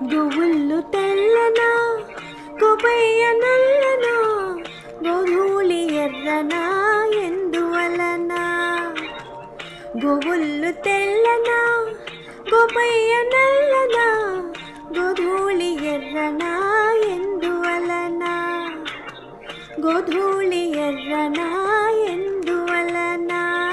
గువ్వుళ్ళు తెల్లనా గోపయ్య నల్లనా గోధూళి ఎర్రనా ఎందువలన గోవుళ్ళు తెల్లనా గోపయ్య నల్లనా గోధూళి ఎర్రనా ఎందువలన గోధూళి ఎర్రనా ఎందువలన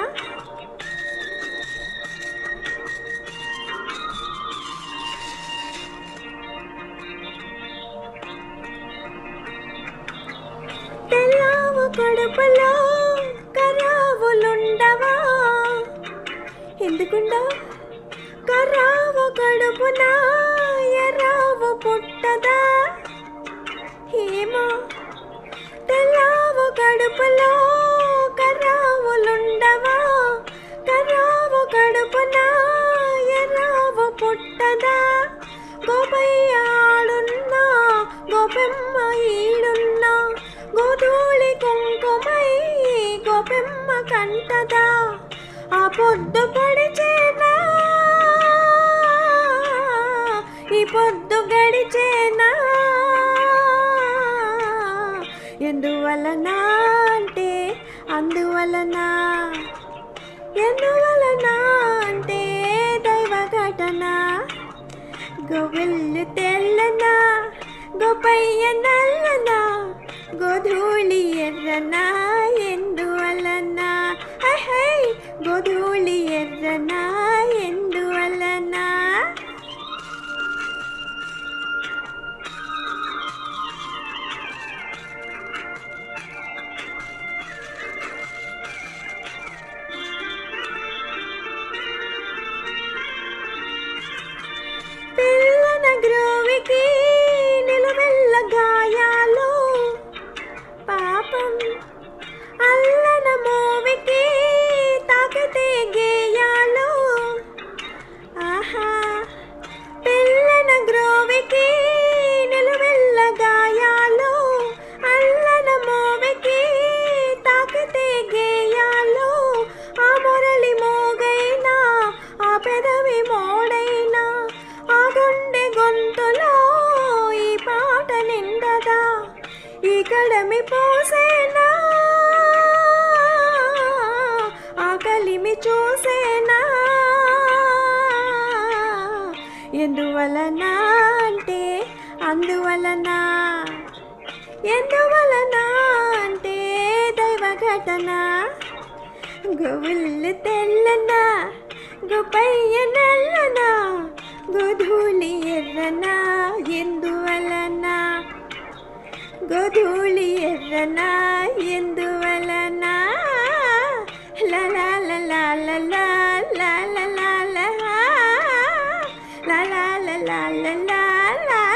తెల్లావు కడుపులో కరావులుండవా ఎందుకుండవు కరావు కడుపున ఎరావు పుట్టదా ఏమో తెల్లావు కడుపులో కరావులుండవా కరావు కడుపున ఎరావు పుట్టదా గోపయ్య ఆడున్నా గోపెమ్మ ఈడున్నా గోధూళి కుంకుమై గోపెమ్మ కంటదా ఆ పొద్దు పడిచేనా ఈ పొద్దు గడిచేనా ఎందువలన అంటే అందువలన ఎందువలన అంటే దైవ ఘటన గోవిల్లు తెల్లనా గోపయ్య నల్లనా గోధూళి ఎర్రనా ఎందువలన హై హై గోధూళి ఎర్రనా ఎందువలన పిల్లన గ్రోవికి నిలువెల్ల గాయాలు పాపం అల్లన మోవికి తాకితే గేయాలు ఆహా పిల్లన గ్రోవికి నిలువెల్ల గాయాలు అల్లన మోవికి తాకితే గేయాలు ఆ మురళి మోగైనా ఆ పెదవి మోడైనా ఆ గుండె గొంతులో ఈ పాట నిండదా ఈ కడమి పోసేనా ఆ కలిమి చూసేనా ఎందువలన అంటే అందువలన ఎందువలన అంటే దైవ ఘటన గోవుళ్ళు తెల్లన గోపయ్య నల్లన గోధూళి ఎర్రన ఎందువలన గోధూళి ఎర్రన ఎందువలన లా లా లా లా లా లా లా లా లా లా లా లా లా లా లా లా